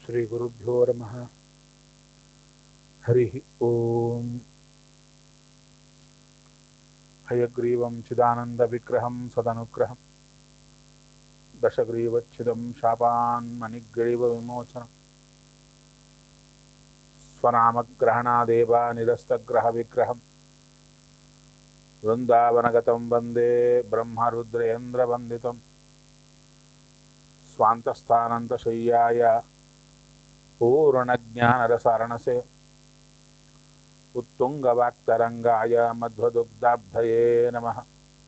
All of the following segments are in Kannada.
श्रीगुरुभ्यो नमः हरिः ॐ हयग्रीवं चिदानन्दविग्रहं सदनुग्रहं दशग्रीवच्छिदं शापान्मणिग्रीवविमोचनं स्वनामग्रहणादेव निरस्तग्रहविग्रहं वृन्दावनगतं वन्दे ब्रह्मरुद्रेन्द्रवन्दितम् स्वान्तस्थानन्तशय्याय पूर्णज्ञानरसारणसे उत्तुङ्गवाक्तरङ्गाय मध्वदुग्धाब्धये नमः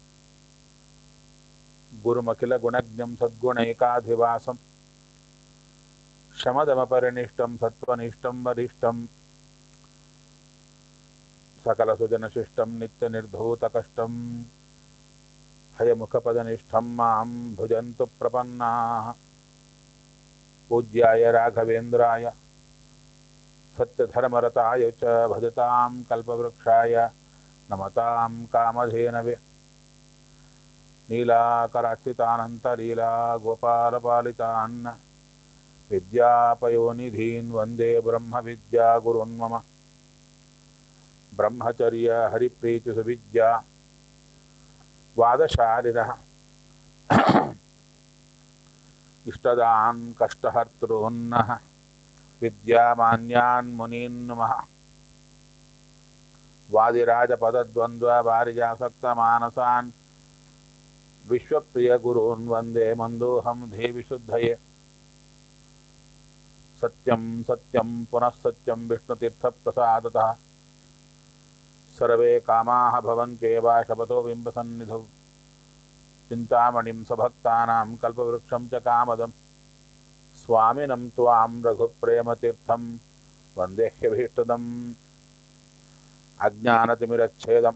गुरुमखिलगुणज्ञं सद्गुणैकाधिवासं शमदमपरिनिष्टं सत्त्वनिष्ठं वरिष्ठं सकलसुजनशिष्टं नित्यनिर्धूतकष्टं हयमुखपदनिष्ठं मां भुजन्तु प्रपन्नाः पूज्याय राघवेन्द्राय सत्यधर्मरताय च भजतां कल्पवृक्षाय नमतां कामधेनवे नीलाकरार्चितानन्तलीला गोपालपालितान् विद्यापयोनिधीन् वन्दे ब्रह्मविद्यागुरुन् मम ब्रह्मचर्य हरिप्रीतिसुविद्या वादशालिनः इष्टदान् कष्टहर्तॄन्नः विद्यामान्यान् मुनीन् नमः वादिराजपदद्वन्द्ववारिजासक्तमानसान् विश्वप्रियगुरून् वन्दे मन्दोऽहं देविशुद्धये सत्यं सत्यं पुनः सत्यं विष्णुतीर्थप्रसादतः सर्वे कामाः भवन्त्येव शपथो बिम्बसन्निधौ चिन्तामणिं सभक्तानां कल्पवृक्षं च कामदं स्वामिनं त्वां रघुप्रेमतीर्थं वन्देह्यभीष्टदम् अज्ञानतिमिरच्छेदं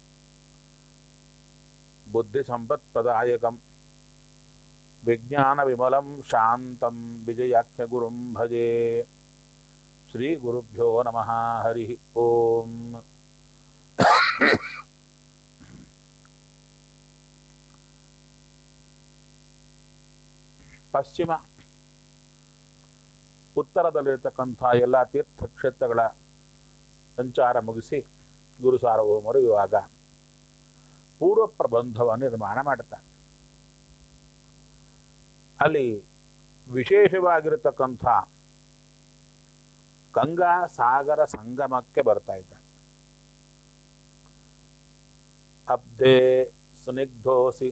बुद्धिसम्पत्प्रदायकं विज्ञानविमलं शान्तं विजयाख्यगुरुं भजे श्रीगुरुभ्यो नमः हरिः ओम् ಪಶ್ಚಿಮ ಉತ್ತರದಲ್ಲಿರ್ತಕ್ಕಂಥ ಎಲ್ಲ ತೀರ್ಥಕ್ಷೇತ್ರಗಳ ಸಂಚಾರ ಮುಗಿಸಿ ಗುರು ಸಾರ್ವಭೌಮರು ಇವಾಗ ಪೂರ್ವ ಪ್ರಬಂಧವನ್ನು ನಿರ್ಮಾಣ ಮಾಡುತ್ತಾರೆ ಅಲ್ಲಿ ವಿಶೇಷವಾಗಿರತಕ್ಕಂಥ ಗಂಗಾ ಸಾಗರ ಸಂಗಮಕ್ಕೆ ಬರ್ತಾ ಇದ್ದಾರೆ ಅಬ್ಧೆ ಸ್ನಿಗ್ಧೋಸಿ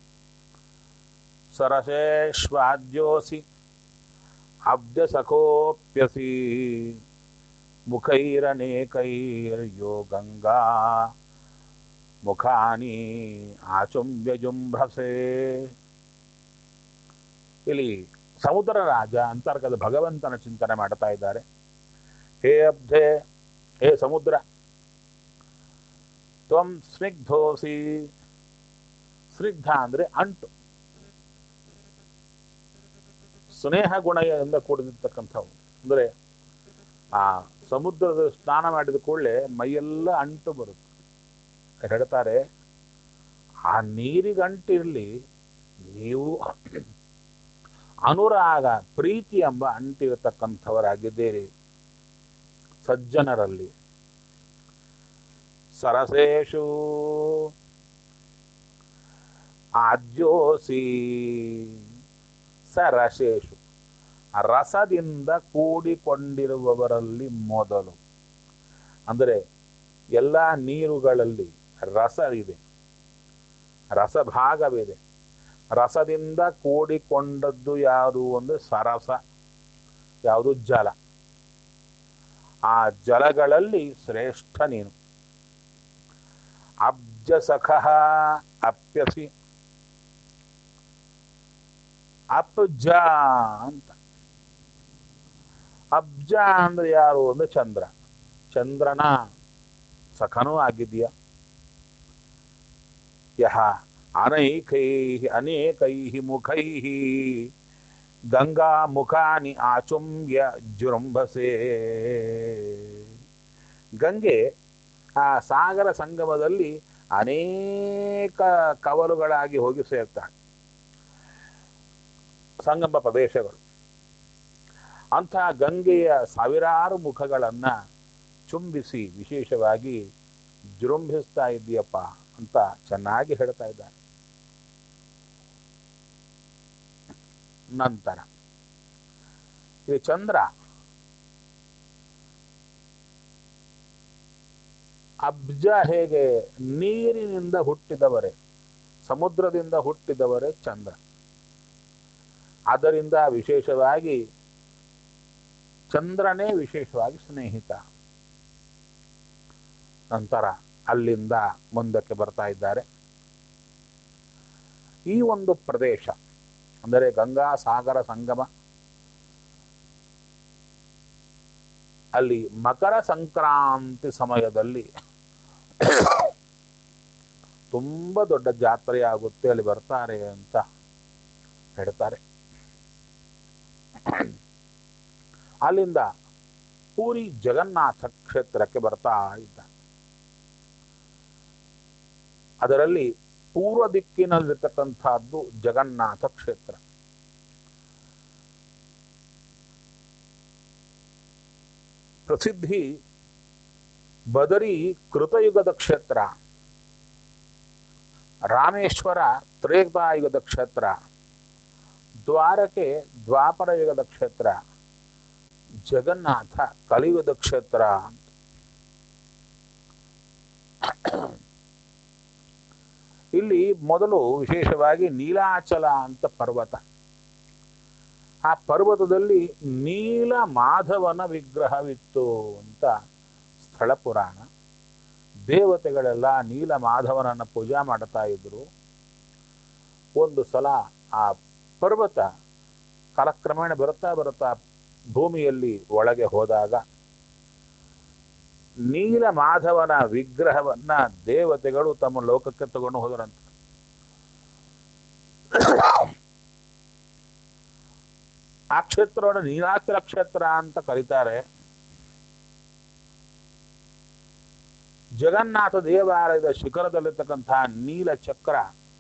ಸರಸೇಶ್ವಾದ್ಯೋಸಿ ಅಬ್ಜಸಖೋಪ್ಯಸಿ ಮುಖೈರನೇಕೈರ್ಯೋ ಗಂಗಾ ಮುಖಾನಿ ಆಚುಂಬ್ಯ ಜುಂಭ್ರಸೆ ಇಲ್ಲಿ ಸಮುದ್ರ ರಾಜ ಅಂತರ್ಗತ ಭಗವಂತನ ಚಿಂತನೆ ಮಾಡ್ತಾ ಇದ್ದಾರೆ ಹೇ ಅಬ್ಧೆ ಹೇ ಸಮುದ್ರ ತ್ವಂ ಸ್ನಿಗ್ಧೋಸಿ ಸ್ನಿಗ್ಧ ಅಂದ್ರೆ ಅಂಟು ಸ್ನೇಹ ಗುಣದಿಂದ ಕೂಡಿರ್ತಕ್ಕಂಥವು ಅಂದರೆ ಆ ಸಮುದ್ರದ ಸ್ನಾನ ಮಾಡಿದ ಕೂಡಲೇ ಮೈಯೆಲ್ಲ ಅಂಟು ಬರುತ್ತೆ ಹೇಳ್ತಾರೆ ಆ ನೀರಿಗೆ ಅಂಟಿರಲಿ ನೀವು ಅನುರಾಗ ಪ್ರೀತಿ ಎಂಬ ಅಂಟಿರತಕ್ಕಂಥವರಾಗಿದ್ದೀರಿ ಸಜ್ಜನರಲ್ಲಿ ಸರಸೇಶು ಆದ್ಯೋಸಿ ಸರಸೇಶು ರಸದಿಂದ ಕೂಡಿಕೊಂಡಿರುವವರಲ್ಲಿ ಮೊದಲು ಅಂದರೆ ಎಲ್ಲ ನೀರುಗಳಲ್ಲಿ ರಸ ಇದೆ ರಸಭಾಗವಿದೆ ರಸದಿಂದ ಕೂಡಿಕೊಂಡದ್ದು ಯಾವುದು ಒಂದು ಸರಸ ಯಾವುದು ಜಲ ಆ ಜಲಗಳಲ್ಲಿ ಶ್ರೇಷ್ಠ ನೀನು ಅಬ್ಜಸಖ ಅಪ್ಯಸಿ ಅಬ್ಜ ಅಂತ ಅಬ್ಜ ಅಂದ್ರೆ ಯಾರು ಅಂದ್ರೆ ಚಂದ್ರ ಚಂದ್ರನ ಸಖನೂ ಆಗಿದೆಯಾ ಯಹ ಅನೈಕೈ ಅನೇಕೈ ಮುಖೈ ಗಂಗಾ ಮುಖಾನಿ ಆಚುಂಬ್ಯ ಜೃಂಭಸೆ ಗಂಗೆ ಆ ಸಾಗರ ಸಂಗಮದಲ್ಲಿ ಅನೇಕ ಕವಲುಗಳಾಗಿ ಹೋಗಿ ಸೇರ್ತಾಳೆ ಸಂಗಮ ಪ್ರದೇಶಗಳು ಅಂತಹ ಗಂಗೆಯ ಸಾವಿರಾರು ಮುಖಗಳನ್ನ ಚುಂಬಿಸಿ ವಿಶೇಷವಾಗಿ ಜೃಂಭಿಸ್ತಾ ಇದ್ದೀಯಪ್ಪ ಅಂತ ಚೆನ್ನಾಗಿ ಹೇಳ್ತಾ ಇದ್ದಾರೆ ನಂತರ ಈ ಚಂದ್ರ ಅಬ್ಜ ಹೇಗೆ ನೀರಿನಿಂದ ಹುಟ್ಟಿದವರೇ ಸಮುದ್ರದಿಂದ ಹುಟ್ಟಿದವರೇ ಚಂದ್ರ ಆದ್ದರಿಂದ ವಿಶೇಷವಾಗಿ ಚಂದ್ರನೇ ವಿಶೇಷವಾಗಿ ಸ್ನೇಹಿತ ನಂತರ ಅಲ್ಲಿಂದ ಮುಂದಕ್ಕೆ ಬರ್ತಾ ಇದ್ದಾರೆ ಈ ಒಂದು ಪ್ರದೇಶ ಅಂದರೆ ಗಂಗಾ ಸಾಗರ ಸಂಗಮ ಅಲ್ಲಿ ಮಕರ ಸಂಕ್ರಾಂತಿ ಸಮಯದಲ್ಲಿ ತುಂಬ ದೊಡ್ಡ ಜಾತ್ರೆ ಆಗುತ್ತೆ ಅಲ್ಲಿ ಬರ್ತಾರೆ ಅಂತ ಹೇಳ್ತಾರೆ ಅಲ್ಲಿಂದ ಪೂರಿ ಜಗನ್ನಾಥ ಕ್ಷೇತ್ರಕ್ಕೆ ಬರ್ತಾ ಇದ್ದ ಅದರಲ್ಲಿ ಪೂರ್ವ ದಿಕ್ಕಿನಲ್ಲಿರ್ತಕ್ಕಂಥದ್ದು ಜಗನ್ನಾಥ ಕ್ಷೇತ್ರ ಪ್ರಸಿದ್ಧಿ ಬದರಿ ಕೃತಯುಗದ ಕ್ಷೇತ್ರ ರಾಮೇಶ್ವರ ತ್ರೇತಾಯುಗದ ಕ್ಷೇತ್ರ ದ್ವಾರಕೆ ದ್ವಾಪರ ಯುಗದ ಕ್ಷೇತ್ರ ಜಗನ್ನಾಥ ಕಲಿಯುಗದ ಕ್ಷೇತ್ರ ಅಂತ ಇಲ್ಲಿ ಮೊದಲು ವಿಶೇಷವಾಗಿ ನೀಲಾಚಲ ಅಂತ ಪರ್ವತ ಆ ಪರ್ವತದಲ್ಲಿ ನೀಲ ಮಾಧವನ ವಿಗ್ರಹವಿತ್ತು ಅಂತ ಸ್ಥಳ ಪುರಾಣ ದೇವತೆಗಳೆಲ್ಲ ನೀಲ ಮಾಧವನನ್ನ ಪೂಜಾ ಮಾಡ್ತಾ ಇದ್ರು ಒಂದು ಸಲ ಆ ಪರ್ವತ ಕಾಲಕ್ರಮೇಣ ಬರುತ್ತಾ ಬರುತ್ತಾ ಭೂಮಿಯಲ್ಲಿ ಒಳಗೆ ಹೋದಾಗ ನೀಲ ಮಾಧವನ ವಿಗ್ರಹವನ್ನ ದೇವತೆಗಳು ತಮ್ಮ ಲೋಕಕ್ಕೆ ತಗೊಂಡು ಹೋದರಂತೆ ಆ ಕ್ಷೇತ್ರವನ್ನು ನೀಲಾಚಲ ಕ್ಷೇತ್ರ ಅಂತ ಕರೀತಾರೆ ಜಗನ್ನಾಥ ದೇವಾಲಯದ ಶಿಖರದಲ್ಲಿರ್ತಕ್ಕಂತಹ ನೀಲ ಚಕ್ರ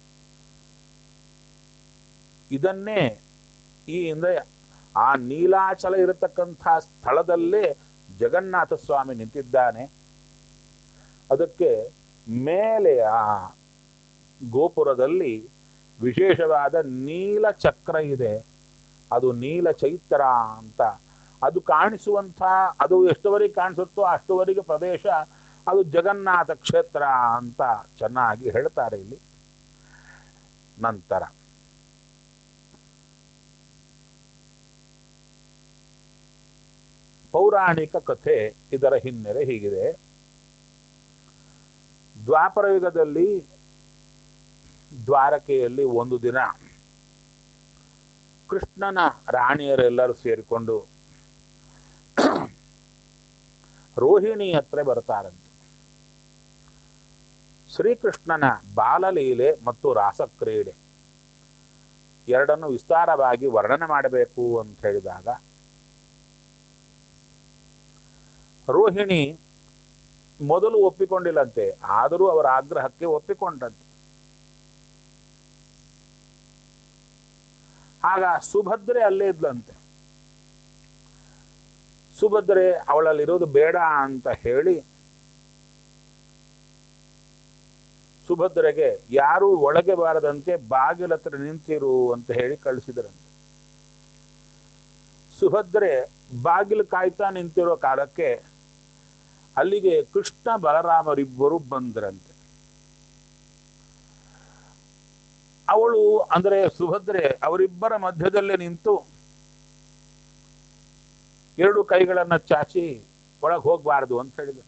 ಇದನ್ನೇ ಈ ಅಂದ್ರೆ ಆ ನೀಲಾಚಲ ಇರತಕ್ಕಂತಹ ಸ್ಥಳದಲ್ಲೇ ಜಗನ್ನಾಥ ಸ್ವಾಮಿ ನಿಂತಿದ್ದಾನೆ ಅದಕ್ಕೆ ಮೇಲೆ ಆ ಗೋಪುರದಲ್ಲಿ ವಿಶೇಷವಾದ ನೀಲ ಚಕ್ರ ಇದೆ ಅದು ನೀಲ ಚೈತ್ರ ಅಂತ ಅದು ಕಾಣಿಸುವಂಥ ಅದು ಎಷ್ಟುವರೆಗೆ ಕಾಣಿಸುತ್ತೋ ಅಷ್ಟುವರೆಗೆ ಪ್ರದೇಶ ಅದು ಜಗನ್ನಾಥ ಕ್ಷೇತ್ರ ಅಂತ ಚೆನ್ನಾಗಿ ಹೇಳ್ತಾರೆ ಇಲ್ಲಿ ನಂತರ ಪೌರಾಣಿಕ ಕಥೆ ಇದರ ಹಿನ್ನೆಲೆ ಹೀಗಿದೆ ದ್ವಾಪರ ಯುಗದಲ್ಲಿ ದ್ವಾರಕೆಯಲ್ಲಿ ಒಂದು ದಿನ ಕೃಷ್ಣನ ರಾಣಿಯರೆಲ್ಲರೂ ಸೇರಿಕೊಂಡು ರೋಹಿಣಿ ಹತ್ರ ಬರ್ತಾರಂತೆ ಶ್ರೀಕೃಷ್ಣನ ಬಾಲಲೀಲೆ ಮತ್ತು ರಾಸಕ್ರೀಡೆ ಎರಡನ್ನು ವಿಸ್ತಾರವಾಗಿ ವರ್ಣನೆ ಮಾಡಬೇಕು ಅಂತ ಹೇಳಿದಾಗ ರೋಹಿಣಿ ಮೊದಲು ಒಪ್ಪಿಕೊಂಡಿಲ್ಲಂತೆ ಆದರೂ ಅವರ ಆಗ್ರಹಕ್ಕೆ ಒಪ್ಪಿಕೊಂಡಂತೆ ಆಗ ಸುಭದ್ರೆ ಅಲ್ಲೇ ಇದ್ಲಂತೆ ಸುಭದ್ರೆ ಅವಳಲ್ಲಿರೋದು ಬೇಡ ಅಂತ ಹೇಳಿ ಸುಭದ್ರೆಗೆ ಯಾರೂ ಒಳಗೆ ಬಾರದಂತೆ ಬಾಗಿಲ ಹತ್ರ ನಿಂತಿರು ಅಂತ ಹೇಳಿ ಕಳಿಸಿದರಂತೆ ಸುಭದ್ರೆ ಬಾಗಿಲು ಕಾಯ್ತಾ ನಿಂತಿರೋ ಕಾಲಕ್ಕೆ ಅಲ್ಲಿಗೆ ಕೃಷ್ಣ ಬಲರಾಮರಿಬ್ಬರು ಬಂದ್ರಂತೆ ಅವಳು ಅಂದ್ರೆ ಸುಭದ್ರೆ ಅವರಿಬ್ಬರ ಮಧ್ಯದಲ್ಲೇ ನಿಂತು ಎರಡು ಕೈಗಳನ್ನ ಚಾಚಿ ಒಳಗೆ ಹೋಗಬಾರದು ಅಂತ ಹೇಳಿದರು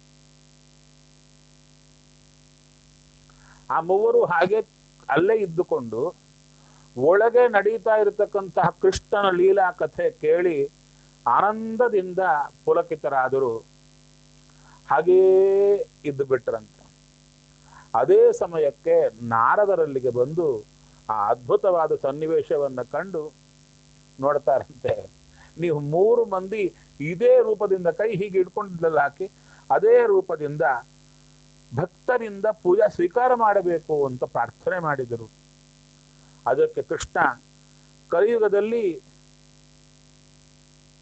ಆ ಮೂವರು ಹಾಗೆ ಅಲ್ಲೇ ಇದ್ದುಕೊಂಡು ಒಳಗೆ ನಡೀತಾ ಇರತಕ್ಕಂತಹ ಕೃಷ್ಣನ ಲೀಲಾ ಕಥೆ ಕೇಳಿ ಆನಂದದಿಂದ ಪುಲಕಿತರಾದರು ಹಾಗೇ ಇದ್ದು ಬಿಟ್ರಂತೆ ಅದೇ ಸಮಯಕ್ಕೆ ನಾರದರಲ್ಲಿಗೆ ಬಂದು ಆ ಅದ್ಭುತವಾದ ಸನ್ನಿವೇಶವನ್ನ ಕಂಡು ನೋಡ್ತಾರಂತೆ ನೀವು ಮೂರು ಮಂದಿ ಇದೇ ರೂಪದಿಂದ ಕೈ ಹೀಗೆ ಇಟ್ಕೊಂಡಿದ್ದಲ್ಲ ಹಾಕಿ ಅದೇ ರೂಪದಿಂದ ಭಕ್ತರಿಂದ ಪೂಜಾ ಸ್ವೀಕಾರ ಮಾಡಬೇಕು ಅಂತ ಪ್ರಾರ್ಥನೆ ಮಾಡಿದರು ಅದಕ್ಕೆ ಕೃಷ್ಣ ಕಲಿಯುಗದಲ್ಲಿ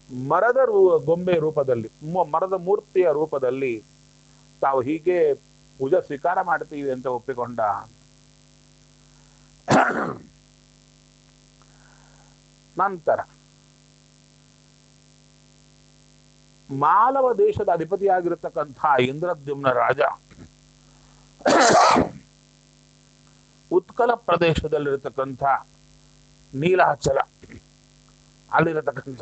ಮರದ ರೂ ಗೊಂಬೆ ರೂಪದಲ್ಲಿ ಮ- ಮರದ ಮೂರ್ತಿಯ ರೂಪದಲ್ಲಿ ತಾವು ಹೀಗೆ ಪೂಜಾ ಸ್ವೀಕಾರ ಮಾಡ್ತೀವಿ ಅಂತ ಒಪ್ಪಿಕೊಂಡ ನಂತರ ಮಾಲವ ದೇಶದ ಅಧಿಪತಿಯಾಗಿರತಕ್ಕಂಥ ಇಂದ್ರದ್ಯುಮ್ನ ರಾಜ ಉತ್ಕಲ ಪ್ರದೇಶದಲ್ಲಿರತಕ್ಕಂಥ ನೀಲಾಚಲ ಅಲ್ಲಿರತಕ್ಕಂಥ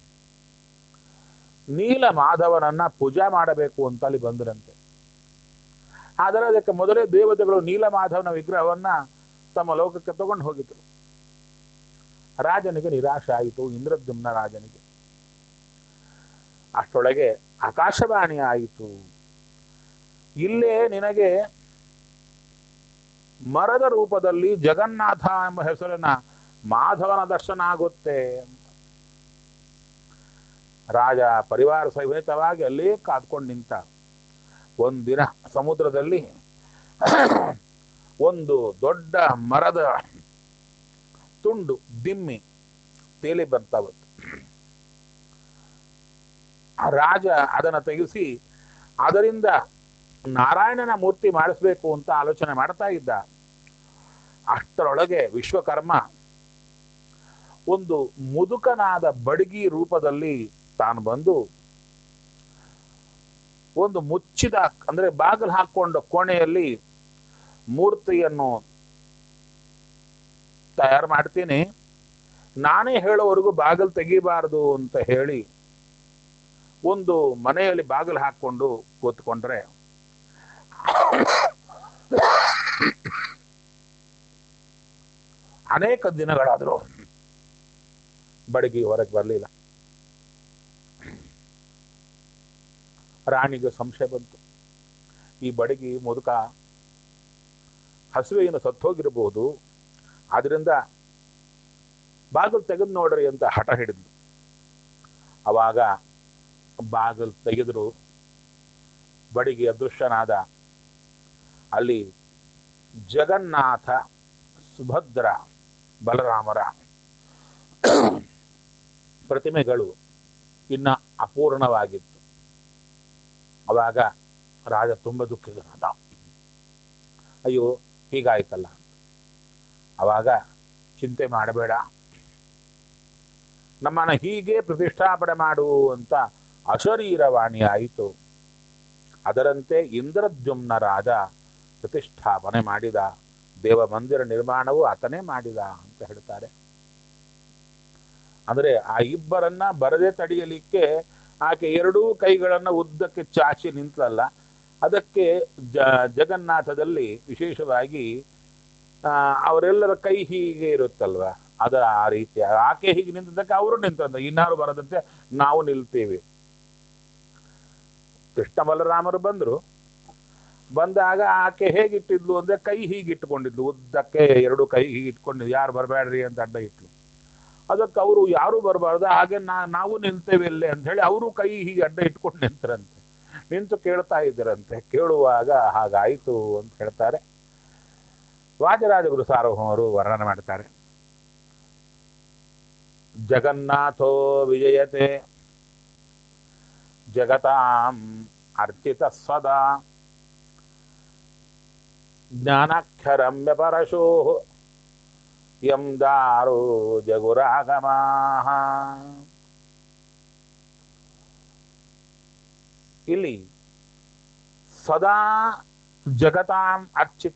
ನೀಲ ಮಾಧವನನ್ನ ಪೂಜಾ ಮಾಡಬೇಕು ಅಂತ ಅಲ್ಲಿ ಬಂದರಂತೆ ಆದರೆ ಅದಕ್ಕೆ ಮೊದಲೇ ದೇವತೆಗಳು ನೀಲ ಮಾಧವನ ವಿಗ್ರಹವನ್ನ ತಮ್ಮ ಲೋಕಕ್ಕೆ ತಗೊಂಡು ಹೋಗಿದ್ರು ರಾಜನಿಗೆ ನಿರಾಶೆ ಆಯಿತು ಇಂದ್ರದ್ಯುಮ್ನ ರಾಜನಿಗೆ ಅಷ್ಟರೊಳಗೆ ಆಕಾಶವಾಣಿ ಆಯಿತು ಇಲ್ಲೇ ನಿನಗೆ ಮರದ ರೂಪದಲ್ಲಿ ಜಗನ್ನಾಥ ಎಂಬ ಹೆಸರಿನ ಮಾಧವನ ದರ್ಶನ ಆಗುತ್ತೆ ಅಂತ ರಾಜ ಪರಿವಾರ ಸಹಿತವಾಗಿ ಅಲ್ಲೇ ಕಾದ್ಕೊಂಡು ನಿಂತ ಒಂದಿನ ಸಮುದ್ರದಲ್ಲಿ ಒಂದು ದೊಡ್ಡ ಮರದ ತುಂಡು ದಿಮ್ಮಿ ತೇಲಿ ಬರ್ತಾವತ್ತು ಆ ರಾಜ ಅದನ್ನು ತೆಗೆಸಿ ಅದರಿಂದ ನಾರಾಯಣನ ಮೂರ್ತಿ ಮಾಡಿಸ್ಬೇಕು ಅಂತ ಆಲೋಚನೆ ಮಾಡ್ತಾ ಇದ್ದ ಅಷ್ಟರೊಳಗೆ ವಿಶ್ವಕರ್ಮ ಒಂದು ಮುದುಕನಾದ ಬಡಗಿ ರೂಪದಲ್ಲಿ ತಾನು ಬಂದು ಒಂದು ಮುಚ್ಚಿದ ಅಂದ್ರೆ ಬಾಗಿಲು ಹಾಕೊಂಡ ಕೋಣೆಯಲ್ಲಿ ಮೂರ್ತಿಯನ್ನು ತಯಾರು ಮಾಡ್ತೀನಿ ನಾನೇ ಹೇಳೋವರೆಗೂ ಬಾಗಿಲು ತೆಗಿಬಾರದು ಅಂತ ಹೇಳಿ ಒಂದು ಮನೆಯಲ್ಲಿ ಬಾಗಿಲು ಹಾಕೊಂಡು ಕೂತ್ಕೊಂಡ್ರೆ ಅನೇಕ ದಿನಗಳಾದರೂ ಬಡಗಿ ಹೊರಗೆ ಬರಲಿಲ್ಲ ರಾಣಿಗೆ ಸಂಶಯ ಬಂತು ಈ ಬಡಗಿ ಮುದುಕ ಹಸುವೆಯನ್ನು ಸತ್ತೋಗಿರಬಹುದು ಆದ್ರಿಂದ ಬಾಗಿಲು ತೆಗೆದು ನೋಡ್ರಿ ಅಂತ ಹಠ ಹಿಡಿದ್ಲು ಅವಾಗ ಬಾಗಿಲು ತೆಗೆದ್ರು ಬಡಿಗೆ ಅದೃಶ್ಯನಾದ ಅಲ್ಲಿ ಜಗನ್ನಾಥ ಸುಭದ್ರ ಬಲರಾಮರ ಪ್ರತಿಮೆಗಳು ಇನ್ನ ಅಪೂರ್ಣವಾಗಿತ್ತು ಅವಾಗ ರಾಜ ತುಂಬ ದುಃಖಿತನಾದ ಅಯ್ಯೋ ಹೀಗಾಯ್ತಲ್ಲ ಅವಾಗ ಚಿಂತೆ ಮಾಡಬೇಡ ನಮ್ಮನ್ನ ಹೀಗೆ ಪ್ರತಿಷ್ಠಾಪನೆ ಮಾಡು ಅಂತ ಅಶರೀರವಾಣಿ ಆಯಿತು ಅದರಂತೆ ಇಂದ್ರದ್ಯುಮ್ನ ರಾಜ ಪ್ರತಿಷ್ಠಾಪನೆ ಮಾಡಿದ ದೇವ ಮಂದಿರ ನಿರ್ಮಾಣವು ಆತನೇ ಮಾಡಿದ ಅಂತ ಹೇಳ್ತಾರೆ ಅಂದ್ರೆ ಆ ಇಬ್ಬರನ್ನ ಬರದೆ ತಡೆಯಲಿಕ್ಕೆ ಆಕೆ ಎರಡೂ ಕೈಗಳನ್ನ ಉದ್ದಕ್ಕೆ ಚಾಚಿ ನಿಂತಲ್ಲ ಅದಕ್ಕೆ ಜ ಜಗನ್ನಾಥದಲ್ಲಿ ವಿಶೇಷವಾಗಿ ಆ ಅವರೆಲ್ಲರ ಕೈ ಹೀಗೆ ಇರುತ್ತಲ್ವ ಅದ ಆ ರೀತಿ ಆಕೆ ಹೀಗೆ ನಿಂತದಕ್ಕೆ ಅವರು ನಿಂತಂದ ಇನ್ನಾರು ಬರದಂತೆ ನಾವು ನಿಲ್ತೀವಿ ಕೃಷ್ಣ ಬಲರಾಮರು ಬಂದ್ರು ಬಂದಾಗ ಆಕೆ ಹೇಗಿಟ್ಟಿದ್ಲು ಅಂದ್ರೆ ಕೈ ಹೀಗೆ ಇಟ್ಕೊಂಡಿದ್ಲು ಉದ್ದಕ್ಕೆ ಎರಡು ಕೈ ಹೀಗೆ ಇಟ್ಕೊಂಡಿದ್ಲು ಯಾರು ಬರಬೇಡ್ರಿ ಅಂತ ಅಡ್ಡ ಇಟ್ಲು ಅದಕ್ಕೆ ಅವರು ಯಾರು ಬರಬಾರ್ದು ಹಾಗೆ ನಾ ನಾವು ನಿಲ್ತೇವೆ ಇಲ್ಲೇ ಅಂತ ಹೇಳಿ ಅವರು ಕೈ ಹೀಗೆ ಅಡ್ಡ ಇಟ್ಕೊಂಡು ನಿಂತರಂತೆ ನಿಂತು ಕೇಳ್ತಾ ಇದ್ದರಂತೆ ಕೇಳುವಾಗ ಹಾಗಾಯಿತು ಅಂತ ಹೇಳ್ತಾರೆ ವಾಜರಾಜಗುರು ಸಾರ್ವಭೌಮರು ವರ್ಣನೆ ಮಾಡ್ತಾರೆ ಜಗನ್ನಾಥೋ ವಿಜಯತೆ ಜಗತಾಂ ಅರ್ಚಿತ ಸದಾ ಜ್ಞಾನಾಕ್ಷರಮ್ಯ ಪರಶೋ ಯಂ ದಾರೋ ಜಗುರಾಗಮಾ ಇಲ್ಲಿ ಸದಾ ಜಗತಾಂ ಅರ್ಚಿತ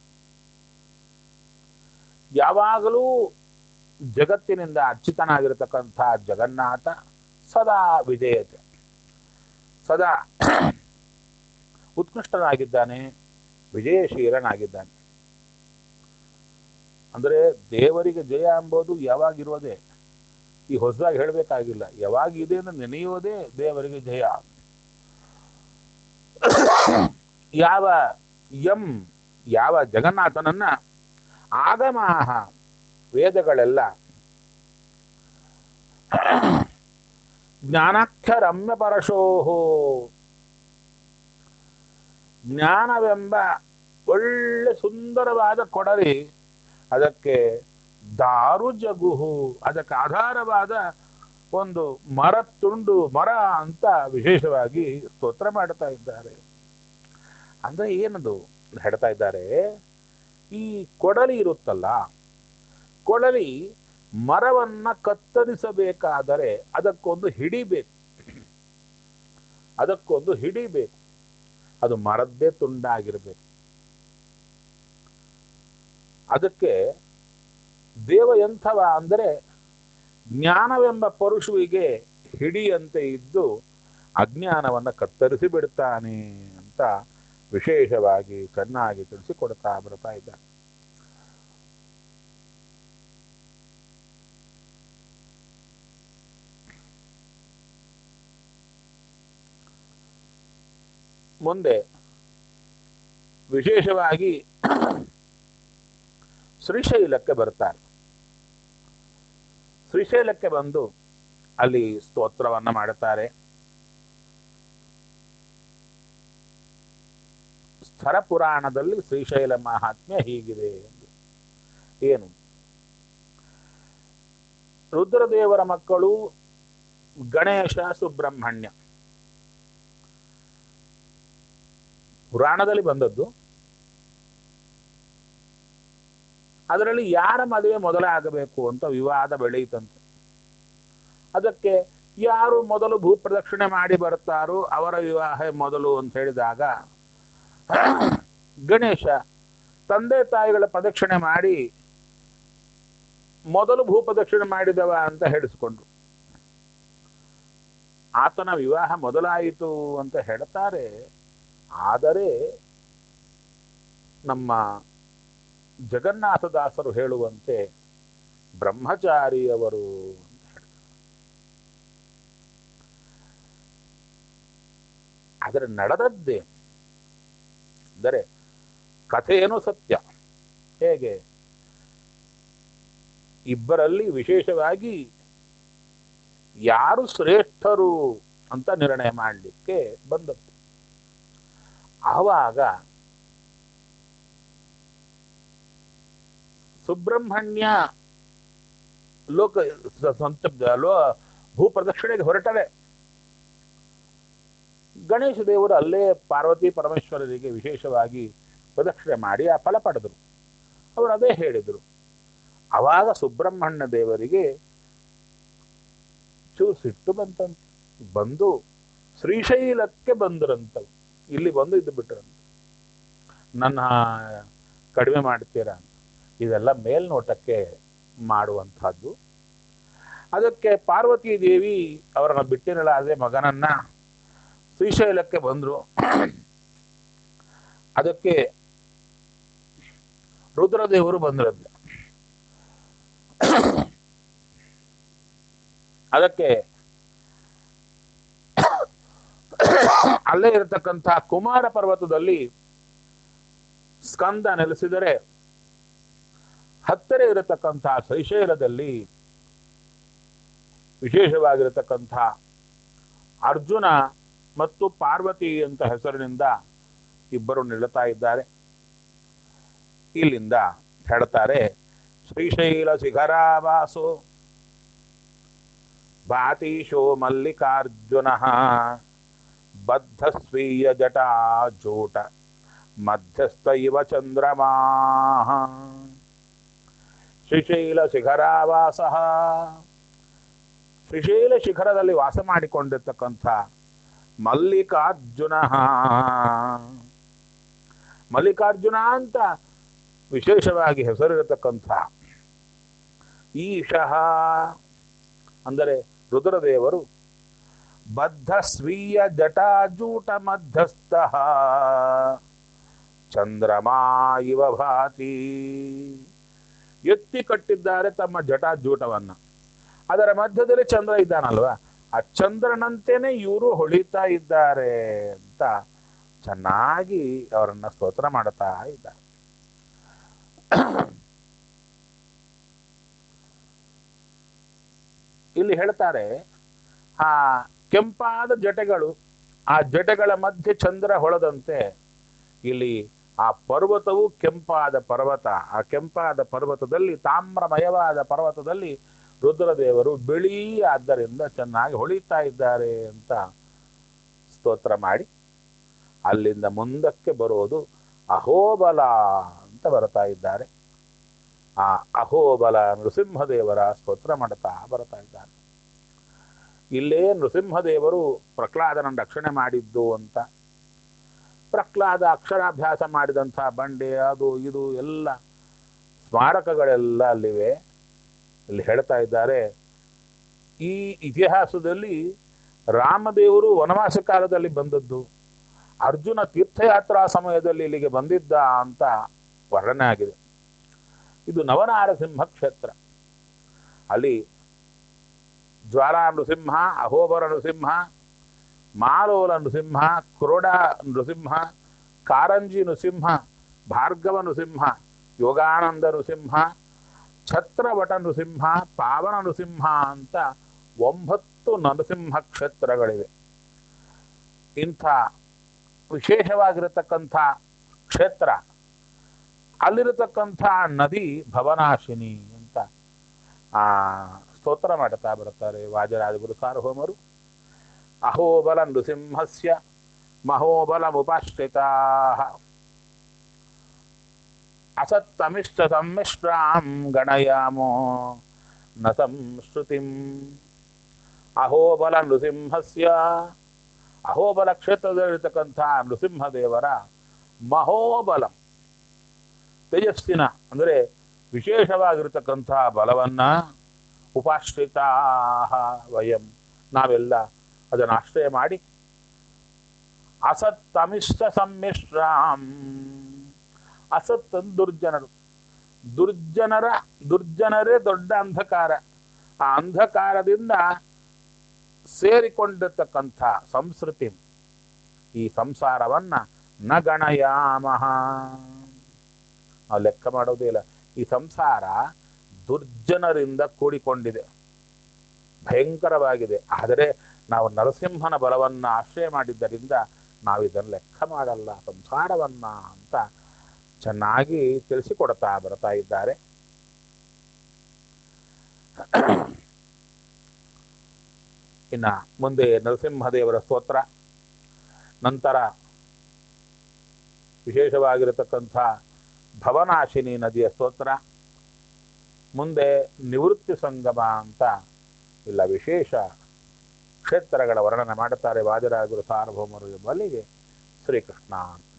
ಯಾವಾಗಲೂ ಜಗತ್ತಿನಿಂದ ಅರ್ಚಿತನಾಗಿರತಕ್ಕಂಥ ಜಗನ್ನಾಥ ಸದಾ ವಿಜಯತೆ ಸದಾ ಉತ್ಕೃಷ್ಟನಾಗಿದ್ದಾನೆ ವಿಜಯಶೀಲನಾಗಿದ್ದಾನೆ ಅಂದರೆ ದೇವರಿಗೆ ಜಯ ಎಂಬುದು ಯಾವಾಗಿರೋದೇ ಈ ಹೊಸದಾಗಿ ಹೇಳಬೇಕಾಗಿಲ್ಲ ಯಾವಾಗ ಇದೆ ಅಂತ ನೆನೆಯೋದೇ ದೇವರಿಗೆ ಜಯ ಯಾವ ಎಂ ಯಾವ ಜಗನ್ನಾಥನನ್ನ ಆಗಮಾಹ ವೇದಗಳೆಲ್ಲ ಜ್ಞಾನಾಕ್ಷರಮ್ಯ ಪರಶೋಹೋ ಜ್ಞಾನವೆಂಬ ಒಳ್ಳೆ ಸುಂದರವಾದ ಕೊಡಲಿ ಅದಕ್ಕೆ ದಾರು ಜಗುಹು ಅದಕ್ಕೆ ಆಧಾರವಾದ ಒಂದು ಮರ ತುಂಡು ಮರ ಅಂತ ವಿಶೇಷವಾಗಿ ಸ್ತೋತ್ರ ಮಾಡ್ತಾ ಇದ್ದಾರೆ ಅಂದ್ರೆ ಏನದು ಹೇಳ್ತಾ ಇದ್ದಾರೆ ಈ ಕೊಡಲಿ ಇರುತ್ತಲ್ಲ ಕೊಡಲಿ ಮರವನ್ನ ಕತ್ತರಿಸಬೇಕಾದರೆ ಅದಕ್ಕೊಂದು ಹಿಡಿಬೇಕು ಅದಕ್ಕೊಂದು ಹಿಡಿಬೇಕು ಅದು ಮರದ್ದೇ ತುಂಡಾಗಿರ್ಬೇಕು ಅದಕ್ಕೆ ದೇವ ಎಂಥವ ಅಂದರೆ ಜ್ಞಾನವೆಂಬ ಪರುಷುವಿಗೆ ಹಿಡಿಯಂತೆ ಇದ್ದು ಅಜ್ಞಾನವನ್ನು ಕತ್ತರಿಸಿ ಬಿಡ್ತಾನೆ ಅಂತ ವಿಶೇಷವಾಗಿ ಚೆನ್ನಾಗಿ ತಿಳಿಸಿಕೊಡ್ತಾ ಬರ್ತಾ ಇದ್ದಾರೆ ಮುಂದೆ ವಿಶೇಷವಾಗಿ ಶ್ರೀಶೈಲಕ್ಕೆ ಬರ್ತಾರೆ ಶ್ರೀಶೈಲಕ್ಕೆ ಬಂದು ಅಲ್ಲಿ ಸ್ತೋತ್ರವನ್ನ ಮಾಡುತ್ತಾರೆ ಸ್ಥರ ಪುರಾಣದಲ್ಲಿ ಶ್ರೀಶೈಲ ಮಹಾತ್ಮ್ಯ ಹೀಗಿದೆ ಎಂದು ಏನು ರುದ್ರದೇವರ ಮಕ್ಕಳು ಗಣೇಶ ಸುಬ್ರಹ್ಮಣ್ಯ ಪುರಾಣದಲ್ಲಿ ಬಂದದ್ದು ಅದರಲ್ಲಿ ಯಾರ ಮದುವೆ ಮೊದಲಾಗಬೇಕು ಅಂತ ವಿವಾದ ಬೆಳೆಯಿತಂತೆ ಅದಕ್ಕೆ ಯಾರು ಮೊದಲು ಭೂಪ್ರದಕ್ಷಿಣೆ ಮಾಡಿ ಬರ್ತಾರೋ ಅವರ ವಿವಾಹ ಮೊದಲು ಅಂತ ಹೇಳಿದಾಗ ಗಣೇಶ ತಂದೆ ತಾಯಿಗಳ ಪ್ರದಕ್ಷಿಣೆ ಮಾಡಿ ಮೊದಲು ಭೂಪ್ರದಕ್ಷಿಣೆ ಮಾಡಿದವ ಅಂತ ಹೇಳಿಸ್ಕೊಂಡ್ರು ಆತನ ವಿವಾಹ ಮೊದಲಾಯಿತು ಅಂತ ಹೇಳ್ತಾರೆ ಆದರೆ ನಮ್ಮ ಜಗನ್ನಾಥದಾಸರು ಹೇಳುವಂತೆ ಬ್ರಹ್ಮಚಾರಿಯವರು ಅಂತ ಹೇಳ್ತಾರೆ ಆದರೆ ನಡೆದದ್ದೇ ಅಂದರೆ ಕಥೆಯೇನು ಸತ್ಯ ಹೇಗೆ ಇಬ್ಬರಲ್ಲಿ ವಿಶೇಷವಾಗಿ ಯಾರು ಶ್ರೇಷ್ಠರು ಅಂತ ನಿರ್ಣಯ ಮಾಡಲಿಕ್ಕೆ ಬಂದದ್ದು ಆವಾಗ ಸುಬ್ರಹ್ಮಣ್ಯ ಲೋಕ ಸ್ವಂತ ಲೋ ಭೂ ಪ್ರದಕ್ಷಿಣೆಗೆ ಹೊರಟರೆ ಗಣೇಶ ದೇವರು ಅಲ್ಲೇ ಪಾರ್ವತಿ ಪರಮೇಶ್ವರರಿಗೆ ವಿಶೇಷವಾಗಿ ಪ್ರದಕ್ಷಿಣೆ ಮಾಡಿ ಆ ಫಲ ಪಡೆದರು ಅವರು ಅದೇ ಹೇಳಿದರು ಅವಾಗ ಸುಬ್ರಹ್ಮಣ್ಯ ದೇವರಿಗೆ ಚೂರು ಸಿಟ್ಟು ಬಂತಂತೆ ಬಂದು ಶ್ರೀಶೈಲಕ್ಕೆ ಬಂದರಂತ ಇಲ್ಲಿ ಬಂದು ಇದ್ದು ಬಿಟ್ರಂತ ನನ್ನ ಕಡಿಮೆ ಮಾಡ್ತೀರಾ ಅಂತ ಇದೆಲ್ಲ ಮೇಲ್ನೋಟಕ್ಕೆ ಮಾಡುವಂತಹದ್ದು ಅದಕ್ಕೆ ಪಾರ್ವತಿ ದೇವಿ ಅವರನ್ನ ಬಿಟ್ಟಿರಲಾದೆ ಮಗನನ್ನ ಶ್ರೀಶೈಲಕ್ಕೆ ಬಂದ್ರು ಅದಕ್ಕೆ ರುದ್ರದೇವರು ಬಂದ್ರಂತೆ ಅದಕ್ಕೆ ಅಲ್ಲೇ ಇರತಕ್ಕಂಥ ಕುಮಾರ ಪರ್ವತದಲ್ಲಿ ಸ್ಕಂದ ನೆಲೆಸಿದರೆ ಹತ್ತಿರ ಇರತಕ್ಕಂಥ ಶ್ರೀಶೈಲದಲ್ಲಿ ವಿಶೇಷವಾಗಿರತಕ್ಕಂಥ ಅರ್ಜುನ ಮತ್ತು ಪಾರ್ವತಿ ಅಂತ ಹೆಸರಿನಿಂದ ಇಬ್ಬರು ನಿಲ್ಲುತ್ತಾ ಇದ್ದಾರೆ ಇಲ್ಲಿಂದ ಹೇಳ್ತಾರೆ ಶ್ರೀಶೈಲ ಶಿಖರಾವಾಸೋ ಭಾತೀಶೋ ಮಲ್ಲಿಕಾರ್ಜುನ ಬದ್ಧ ಸ್ವೀಯ ಜಟಾ ಜೋಟ ಮಧ್ಯಸ್ಥ ಇವ ಚಂದ್ರಮಾ ಶ್ರೀಶೈಲ ಶಿಖರಾವಾಸ ಶ್ರೀಶೈಲ ಶಿಖರದಲ್ಲಿ ವಾಸ ಮಾಡಿಕೊಂಡಿರ್ತಕ್ಕಂಥ ಮಲ್ಲಿಕಾರ್ಜುನ ಮಲ್ಲಿಕಾರ್ಜುನ ಅಂತ ವಿಶೇಷವಾಗಿ ಹೆಸರಿರತಕ್ಕಂಥ ಈಶಃ ಅಂದರೆ ರುದ್ರದೇವರು ಬದ್ಧ ಸ್ವೀಯ ಜಟಾಜೂಟ ಮಧ್ಯಸ್ಥ ಚಂದ್ರಮಾ ಇವ ಭಾತಿ ಎತ್ತಿ ಕಟ್ಟಿದ್ದಾರೆ ತಮ್ಮ ಜಟಾಜೂಟವನ್ನ ಅದರ ಮಧ್ಯದಲ್ಲಿ ಚಂದ್ರ ಇದ್ದಾನಲ್ವಾ ಆ ಚಂದ್ರನಂತೆನೆ ಇವರು ಹೊಳಿತಾ ಇದ್ದಾರೆ ಅಂತ ಚೆನ್ನಾಗಿ ಅವರನ್ನ ಸ್ತೋತ್ರ ಮಾಡುತ್ತಾ ಇದ್ದಾರೆ ಇಲ್ಲಿ ಹೇಳ್ತಾರೆ ಆ ಕೆಂಪಾದ ಜಟೆಗಳು ಆ ಜಟೆಗಳ ಮಧ್ಯೆ ಚಂದ್ರ ಹೊಳದಂತೆ ಇಲ್ಲಿ ಆ ಪರ್ವತವು ಕೆಂಪಾದ ಪರ್ವತ ಆ ಕೆಂಪಾದ ಪರ್ವತದಲ್ಲಿ ತಾಮ್ರಮಯವಾದ ಪರ್ವತದಲ್ಲಿ ರುದ್ರದೇವರು ಬಿಳಿ ಆದ್ದರಿಂದ ಚೆನ್ನಾಗಿ ಹೊಳಿತಾ ಇದ್ದಾರೆ ಅಂತ ಸ್ತೋತ್ರ ಮಾಡಿ ಅಲ್ಲಿಂದ ಮುಂದಕ್ಕೆ ಬರೋದು ಅಹೋಬಲ ಅಂತ ಬರ್ತಾ ಇದ್ದಾರೆ ಆ ಅಹೋಬಲ ನೃಸಿಂಹದೇವರ ಸ್ತೋತ್ರ ಮಾಡ್ತಾ ಬರ್ತಾ ಇದ್ದಾರೆ ಇಲ್ಲೇ ನೃಸಿಂಹದೇವರು ಪ್ರಹ್ಲಾದನ ರಕ್ಷಣೆ ಮಾಡಿದ್ದು ಅಂತ ಪ್ರಹ್ಲಾದ ಅಕ್ಷರಾಭ್ಯಾಸ ಮಾಡಿದಂಥ ಬಂಡೆ ಅದು ಇದು ಎಲ್ಲ ಸ್ಮಾರಕಗಳೆಲ್ಲ ಅಲ್ಲಿವೆ ಇಲ್ಲಿ ಹೇಳ್ತಾ ಇದ್ದಾರೆ ಈ ಇತಿಹಾಸದಲ್ಲಿ ರಾಮದೇವರು ವನವಾಸ ಕಾಲದಲ್ಲಿ ಬಂದದ್ದು ಅರ್ಜುನ ತೀರ್ಥಯಾತ್ರಾ ಸಮಯದಲ್ಲಿ ಇಲ್ಲಿಗೆ ಬಂದಿದ್ದ ಅಂತ ವರ್ಣನೆ ಆಗಿದೆ ಇದು ನವನಾರಸಿಂಹ ಕ್ಷೇತ್ರ ಅಲ್ಲಿ ಜ್ವಾಲಾ ನೃಸಿಂಹ ಅಹೋಬರ ನೃಸಿಂಹ ಮಾಲೋಲ ನೃಸಿಂಹ ಕುರುಡ ನೃಸಿಂಹ ಕಾರಂಜಿ ನೃಸಿಂಹ ಭಾರ್ಗವ ನೃಸಿಂಹ ಯೋಗಾನಂದ ನೃಸಿಂಹ ಛತ್ರವಟ ನೃಸಿಂಹ ಪಾವನ ನೃಸಿಂಹ ಅಂತ ಒಂಬತ್ತು ನರಸಿಂಹ ಕ್ಷೇತ್ರಗಳಿವೆ ಇಂಥ ವಿಶೇಷವಾಗಿರತಕ್ಕಂಥ ಕ್ಷೇತ್ರ ಅಲ್ಲಿರತಕ್ಕಂಥ ನದಿ ಭವನಾಶಿನಿ ಅಂತ ಆ ಸ್ತೋತ್ರ ಮಾಡ್ತಾ ಬರ್ತಾರೆ ವಾಜರಾಜಗುರು ಸಾರ್ವಭೌಮರು ಅಹೋಬಲ ನೃಸಿಂಹಸ್ಯ ಮಹೋಬಲಮುಪಾಶ್ರಿತಾ ಅಸತ್ತಮಿಷ್ಟ ಸಮ್ಮಿಶ್ರಾಂ ಗಣಯಾಮೋ ನ ಸಂಶ್ರುತಿಂ ಅಹೋಬಲ ನೃಸಿಂಹಸ್ಯ ಅಹೋಬಲ ಕ್ಷೇತ್ರದಲ್ಲಿರ್ತಕ್ಕಂಥ ನೃಸಿಂಹದೇವರ ಮಹೋಬಲ ತೇಜಸ್ಸಿನ ಅಂದರೆ ವಿಶೇಷವಾಗಿರ್ತಕ್ಕಂಥ ಬಲವನ್ನ ಉಪಾಶ್ರಿತಾ ವಯಂ ನಾವೆಲ್ಲ ಅದನ್ನು ಆಶ್ರಯ ಮಾಡಿ ಅಸತ್ತಮಿಷ್ಟ ಸಮ್ಮಿಶ್ರಾಂ ಅಸತ್ ಅಂದ್ರೆ ದುರ್ಜನರು ದುರ್ಜನರ ದುರ್ಜನರೇ ದೊಡ್ಡ ಅಂಧಕಾರ ಆ ಅಂಧಕಾರದಿಂದ ಸೇರಿಕೊಂಡಿರ್ತಕ್ಕಂಥ ಸಂಸ್ಕೃತಿ ಈ ಸಂಸಾರವನ್ನ ನ ಗಣಯಾಮಹ ನಾವು ಲೆಕ್ಕ ಮಾಡೋದೇ ಇಲ್ಲ ಈ ಸಂಸಾರ ದುರ್ಜನರಿಂದ ಕೂಡಿಕೊಂಡಿದೆ ಭಯಂಕರವಾಗಿದೆ ಆದರೆ ನಾವು ನರಸಿಂಹನ ಬಲವನ್ನ ಆಶ್ರಯ ಮಾಡಿದ್ದರಿಂದ ನಾವು ಇದನ್ನು ಲೆಕ್ಕ ಮಾಡಲ್ಲ ಸಂಸಾರವನ್ನ ಅಂತ ಚೆನ್ನಾಗಿ ತಿಳಿಸಿಕೊಡ್ತಾ ಬರ್ತಾ ಇದ್ದಾರೆ ಇನ್ನ ಮುಂದೆ ನರಸಿಂಹದೇವರ ಸ್ತೋತ್ರ ನಂತರ ವಿಶೇಷವಾಗಿರತಕ್ಕಂಥ ಭವನಾಶಿನಿ ನದಿಯ ಸ್ತೋತ್ರ ಮುಂದೆ ನಿವೃತ್ತಿ ಸಂಗಮ ಅಂತ ಇಲ್ಲ ವಿಶೇಷ ಕ್ಷೇತ್ರಗಳ ವರ್ಣನೆ ಮಾಡುತ್ತಾರೆ ವಾಜರಾಜರು ಸಾರ್ವಭೌಮರು ಎಂಬಲ್ಲಿಗೆ ಶ್ರೀಕೃಷ್ಣ